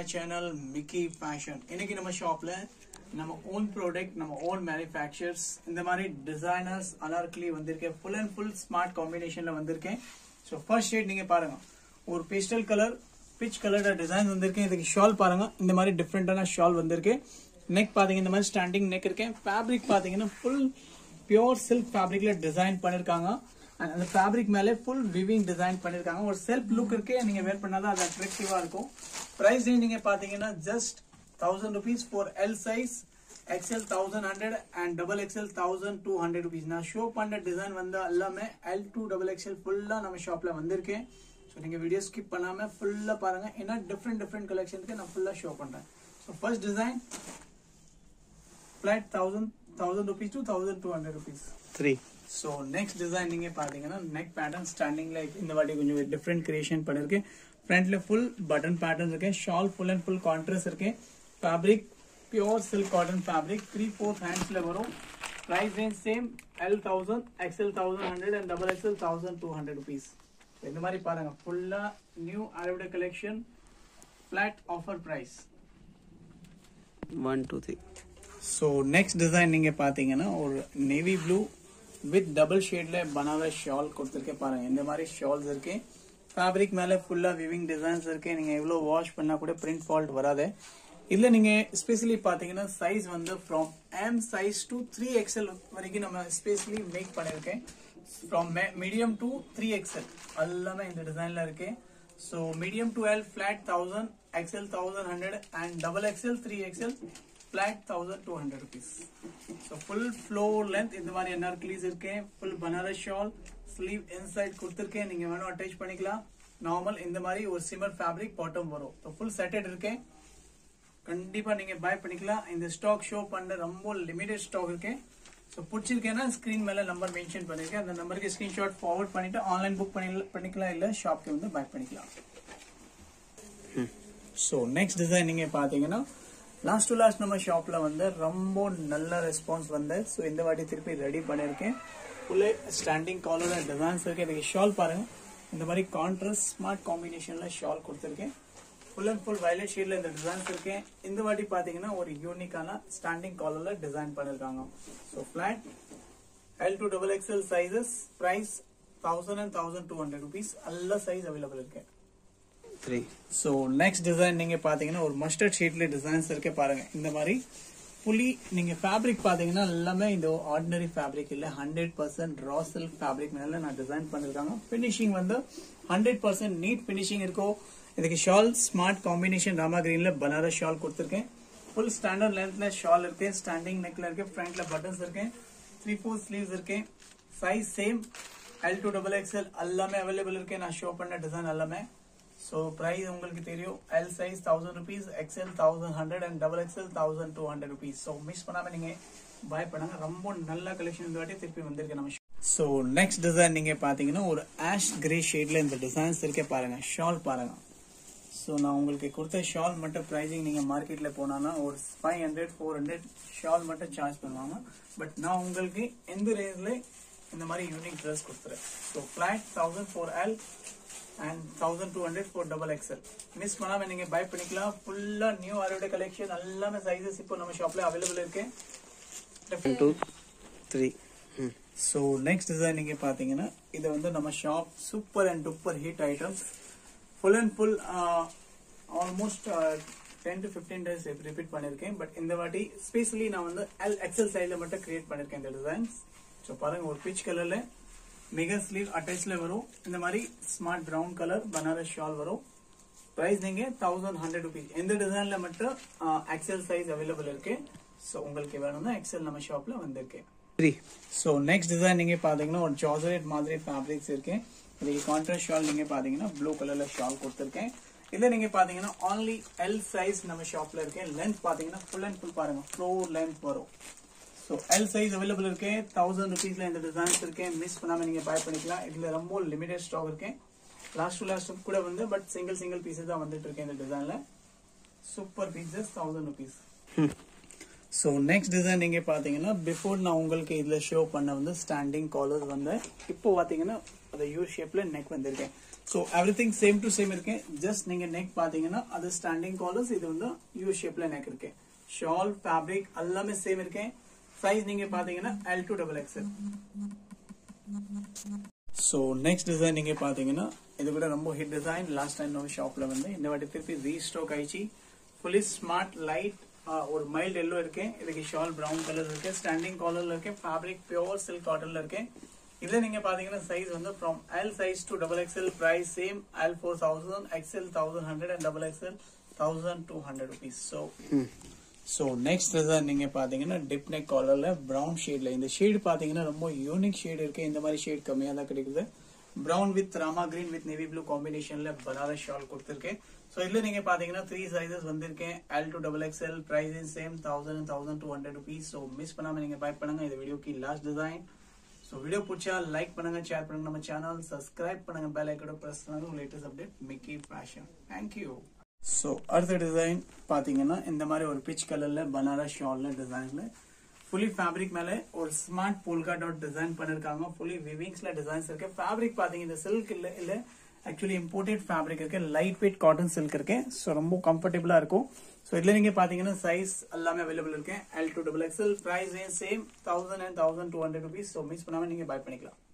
channel Mickey fashion இன்னைக்கு நம்ம ஷாப்ல நம்ம ஓன் ப்ராடக்ட் நம்ம ஓன் மேனுஃபேக்சர்ஸ் இந்த மாதிரி டிசைனர்ஸ் அனார்கலி வந்திருக்கேன் ஃபுல் அண்ட் ஃபுல் ஸ்மார்ட் காம்பினேஷன்ல வந்திருக்கேன் ஸோ ஃபர்ஸ்ட் ஷேட் நீங்க பாருங்க ஒரு pastel colour peach colour design வந்திருக்கேன் இதுக்கு ஷால் பாருங்க இந்த மாதிரி டிஃப்ரெண்டான ஷால் வந்திருக்கு நெக் பாத்தீங்க இந்த மாதிரி ஸ்டாண்டிங் நெக் இருக்கேன் ஃபேப்ரிக் பாத்தீங்கன்னா ஃபுல் பியோர் சில்க் ஃபேப்ரிக்ல டிசைன் பண்ணிருக்காங்க And அந்த ஃபேப்ரிக் மேலே ஃபுல் விவிங் டிசைன் பண்ணிருக்காங்க ஒரு செல்ஃப் லுக் இருக்கே நீங்க வேர் பண்ணாதான் அது அட்ராக்டிவா இருக்கும் பிரைஸ் நீங்க பாத்தீங்கன்னா just thousand rupees for L size XL thousand hundred and double XL thousand two hundred rupees நான் ஷோ பண்ண டிசைன் வந்து எல்லாமே எல் டூ டபுள் எக்ஸ்எல் ஃபுல்லா நம்ம ஷாப்ல வந்திருக்கேன் ஸோ நீங்க வீடியோ ஸ்கிப் பண்ணாம ஃபுல்லா பாருங்க ஏன்னா டிஃப்ரெண்ட் டிஃப்ரெண்ட் கலெக்ஷனுக்கு நான் ஃபுல்லா ஷோ பண்றேன் so first design flat thousand thousand rupees to thousand two hundred rupees three so next design நீங்க பாத்தீங்கன்னா நெக் பேட்டர்ன் ஸ்டாண்டிங்ல இந்த வாட்டி கொஞ்சம் டிஃப்ரெண்ட் கிரியேஷன் பண்ணிருக்கேன் ஃப்ரண்ட்ல ஃபுல் பட்டன் பேட்டர்ன் இருக்கு shawl full and full contrast இருக்கு fabric pure silk cotton fabric three four ஹேண்ட்ஸ்ல வரும் price range same L thousand XL thousand hundred and double XL thousand two hundred rupees இந்த மாதிரி பாருங்க ஃபுல்லா new arrived collection flat offer price one two three so next design நீங்க பாத்தீங்கன்னா ஒரு navy blue with double ஷேட்ல Banaras shawl கொடுத்துருக்கேன் பாருங்க இந்த மாதிரி ஷால்ஸ் இருக்கு ஃபேப்ரிக் மேல ஃபுல்லா விவிங் டிசைன்ஸ் இருக்கு நீங்க எவ்வளவு வாஷ் பண்ணா கூட பிரிண்ட் ஃபால்ட் வராது இதுல நீங்க ஸ்பெஷலி பாத்தீங்கன்னா சைஸ் வந்து from M size to three XL வரைக்கும் நம்ம ஸ்பெஷலி மேக் பண்ணிருக்கேன் from medium to three XL எல்லாமே இந்த டிசைன்ல இருக்கு so medium to L flat thousand XL thousand hundred and double XL three XL flat thousand two hundred rupees so full floor length இந்த மாதிரி என்ஆர்கிளிஸ் இருக்கேன் full Banaras shawl sleeve inside கொடுத்துருக்கேன் நீங்க வேணும் அட்டாச் பண்ணிக்கலாம் நார்மல் இந்த மாதிரி ஒரு சிமர் ஃபேப்ரிக் பாட்டம் வரும் ஸோ ஃபுல் செட்டட் இருக்கேன் கண்டிப்பா நீங்க பை பண்ணிக்கலாம் இந்த ஸ்டாக் ஷோ பண்ண ரொம்ப லிமிடெட் ஸ்டாக் இருக்கு ஸோ பிடிச்சிருக்கேன்னா ஸ்கிரீன் மேல நம்பர் மென்ஷன் பண்ணிருக்கேன் அந்த நம்பருக்கு ஸ்கிரீன்ஷாட் ஃபார்வர்ட் பண்ணிட்டு ஆன்லைன் புக் பண்ணி பண்ணிக்கலாம் இல்ல ஷாப்க்கு வந்து பை பண்ணிக்கலாம் ஸோ நெக்ஸ்ட் டிசைன் நீங்க பாத்தீங்கன்னா லாஸ்ட் டு லாஸ்ட் நம்ம ஷாப்ல வந்து ரொம்ப நல்ல ரெஸ்பான்ஸ் வந்து ஸோ இந்த வாட்டி திருப்பி ரெடி பண்ணிருக்கேன் ஃபுல்லே ஸ்டாண்டிங் காலர் டிசைன்ஸ் இருக்கு இதுக்கு ஷால் பாருங்க இந்த மாதிரி கான்ட்ராஸ்ட் ஸ்மார்ட் காம்பினேஷன்ல ஷால் கொடுத்துருக்கேன் ஃபுல் அண்ட் ஃபுல் வயலட் ஷேட்ல இந்த டிசைன்ஸ் இருக்கேன் இந்த வாட்டி பாத்தீங்கன்னா ஒரு யூனிக்கான ஸ்டாண்டிங் காலர்ல டிசைன் பண்ணிருக்காங்க so flat L to double XL sizes price thousand and thousand two hundred rupees எல்லா சைஸ் அவைலபிள் இருக்கு த்ரீ ஸோ நெக்ஸ்ட் டிசைன் நீங்க பாத்தீங்கன்னா ஒரு மஸ்டர்ட் ஷீட்ல டிசைன்ஸ் இருக்கு பாருங்க இந்த மாதிரி புலி நீங்க ஃபேப்ரிக் பாத்தீங்கன்னா எல்லாமே இந்த ஆர்டினரி ஃபேப்ரிக் இல்ல hundred percent raw silk fabric மேல நான் டிசைன் பண்ணிருக்காங்க பினிஷிங் வந்து ஹண்ட்ரட் பர்சன்ட் நீட் பினிஷிங் இருக்கும் இதுக்கு ஷால் ஸ்மார்ட் காம்பினேஷன் ராமா கிரீன்ல பனாரஸ் ஷால் கொடுத்துருக்கேன் ஃபுல் ஸ்டாண்டர்ட் லென்த்ல ஷால் இருக்கு ஸ்டாண்டிங் நெக்ல இருக்கு ஃப்ரண்ட்ல பட்டன்ஸ் இருக்கு த்ரீ ஃபோர் ஸ்லீவ்ஸ் இருக்கு size same L to double XL எல்லாமே அவைலபிள் இருக்கு நான் ஷோ பண்ண டிசைன் எல்லாமே ஸோ ப்ரைஸ் உங்களுக்கு தெரியும் L size thousand rupees XL thousand hundred and double XL thousand two hundred rupees so miss பண்ணாம நீங்க பை பண்ணாங்க ரொம்ப நல்ல கலெக்ஷன் இந்த வாட்டி திருப்பி வந்திருக்கு நம்ம ஸோ நெக்ஸ்ட் டிசைன் நீங்க பாத்தீங்கன்னா ஒரு ஆஷ் கிரே ஷேட்ல இந்த டிசைன்ஸ் இருக்கே பாருங்க ஷால் பாருங்க ஸோ நான் உங்களுக்கு கொடுத்த ஷால் மட்டும் ப்ரைஸிங் நீங்கள் மார்க்கெட்டில் போனான்னா ஒரு five hundred four hundred shawl மட்டும் சார்ஜ் பண்ணுவாங்க பட் நான் உங்களுக்கு எந்த ரேஞ்சில் இந்த மாதிரி யூனிக் ட்ரெஸ் கொடுத்துறேன் so flat thousand four L and thousand two hundred four double XL miss பண்ணாமல் நீங்கள் பை பண்ணிக்கலாம் ஃபுல்லாக நியூ அரோட கலெக்ஷன் எல்லாமே சைஸஸ் இப்போ நம்ம ஷாப்பில் அவைலபிள் இருக்கு டூ த்ரீ ம் ஸோ நெக்ஸ்ட் டிசைன் நீங்க பாத்தீங்கன்னா இது வந்து நம்ம shop super and duper hit items full and full almost ten to fifteen days repeat பண்ணிருக்கேன் பட் இந்த வாட்டி ஸ்பெஷலி நான் வந்து எல் எக்ஸல் சைட்ல மட்டும் கிரியேட் பண்ணிருக்கேன் இந்த டிசைன்ஸ் ஸோ பாருங்க ஒரு பிச் கலர்ல மெகா ஸ்லீவ் அட்டாச்ல வரும் இந்த மாதிரி smart brown colour Banaras shawl வரும் பிரைஸ் நீங்க தௌசண்ட் ஹண்ட்ரட் ருபீஸ் எந்த டிசைன்ல மட்டும் எக்ஸல் சைஸ் அவைலபிள் இருக்கு ஸோ உங்களுக்கு வேணும்னா எக்ஸல் நம்ம ஷாப்ல வந்திருக்கு த்ரீ ஸோ நெக்ஸ்ட் டிசைன் நீங்க பாத்தீங்கன்னா ஒரு ஜார்ஜரேட் மாதிரி ஃபேப்ரிக்ஸ் இருக்கு இதுக்கு கான்ட்ராஸ்ட் ஷால் நீங்க பாத்தீங்கன்னா ப்ளூ கலர்ல ஷால் கொடுத்துருக்கேன் இதுல நீங்க பாத்தீங்கன்னா only எல் சைஸ் நம்ம ஷாப்ல இருக்கு லென்த் பாத்தீங்கன்னா ஃபுல் அண்ட் ஃபுல் பாருங்க ஃப்ளோர் லென்த் வரும் ஸோ எல் சைஸ் அவைலபிள் இருக்கு தௌசண்ட் ருபீஸ்ல இந்த டிசைன்ஸ் இருக்கு மிஸ் பண்ணாம நீங்க பை பண்ணிக்கலாம் இதுல ரொம்ப லிமிடெட் ஸ்டாக் இருக்கு லாஸ்ட் டு லாஸ்ட் கூட வந்து பட் சிங்கிள் சிங்கிள் பீசஸ் தான் வந்துட்டு இருக்கு இந்த டிசைன்ல super pieces thousand rupees so next design நீங்க பாத்தீங்கன்னா பிஃபோர் நான் உங்களுக்கு இதுல ஷோ பண்ண வந்து ஸ்டாண்டிங் காலர்ஸ் வந்து இப்போ பாத்தீங்கன்னா அந்த யூ ஷேப்ல நெக் வந்திருக்கேன் so everything same to same இருக்கு ஜஸ்ட் நீங்க நெக் பாத்தீங்கன்னா அது ஸ்டாண்டிங் காலர்ஸ் இது வந்து யூ ஷேப்ல நெக் இருக்கு ஷால் ஃபேப்ரிக் எல்லாமே சேம் இருக்கு சைஸ் நீங்க பாத்தீங்கன்னா L to double XL so next design நீங்க பாத்தீங்கன்னா இது கூட ரொம்ப ஹிட் டிசைன் லாஸ்ட் டைம் நம்ம ஷாப்ல வந்து இந்த வாட்டி திருப்பி ரீஸ்டாக் ஆயிடுச்சு ஃபுல்லி ஸ்மார்ட் லைட் ஒரு மைல்ட் எல்லோ இருக்கு இதுக்கு ஷால் பிரவுன் கலர் இருக்கு ஸ்டாண்டிங் காலர்ல இருக்கு ஃபேப்ரிக் பியோர் சில்க் காட்டன்ல இருக்கு இதுல நீங்க பாத்தீங்கன்னா சைஸ் வந்து from L size to double XL price same L four thousand XL thousand hundred and double XL thousand two hundred rupees so so next design நீங்க பாத்தீங்கன்னா டிப் நெக் காலர்ல brown ஷேட்ல இந்த ஷேடு பாத்தீங்கன்னா ரொம்ப யூனிக் ஷேட் இருக்கு இந்த மாதிரி ஷேட் கம்மியா தான் கிடைக்குது brown with Rama green with navy blue காம்பினேஷன்ல பனாரஸ் ஷால் கொடுத்துருக்கேன் ஸோ இதுல நீங்க பாத்தீங்கன்னா த்ரீ சைசஸ் வந்திருக்கேன் L to double XL price is same thousand thousand two hundred rupees so miss பண்ணாம நீங்க பை பண்ணுங்க இந்த வீடியோக்கு லாஸ்ட் டிசைன் ஸோ வீடியோ பிடிச்சா லைக் பண்ணுங்க ஷேர் பண்ணுங்க நம்ம சேனல் சப்ஸ்கிரைப் பண்ணுங்க பெல் ஐக்கோட ப்ரெஸ் பண்ணுங்க latest update Mickey fashion thank you so அடுத்த டிசைன் பார்த்தீங்கன்னா இந்த மாதிரி ஒரு பிச் கலர்ல பனாரஸ் ஷால்ல டிசைன்ல ஃபுல்லி ஃபேப்ரிக் மேல ஒரு ஸ்மார்ட் போல்கா டாட் டிசைன் பண்ணிருக்காங்க ஃபுல்லி விவிங்ஸ்ல டிசைன்ஸ் இருக்கு ஃபேப்ரிக் பாத்தீங்க இந்த சில்க் இல்ல இல்ல ஆக்சுவலி இம்போர்ட்டட் ஃபேப்ரிக் இருக்கு லைட் வெயிட் காட்டன் சில்க் இருக்கு ஸோ ரொம்ப கம்ஃபர்டபுளா இருக்கும் ஸோ இதுல நீங்க பாத்தீங்கன்னா சைஸ் எல்லாமே அவைலபிள் இருக்கு L to double XL price same thousand and thousand two hundred rupees so miss பண்ணாம நீங்க பை பண்ணிக்கலாம்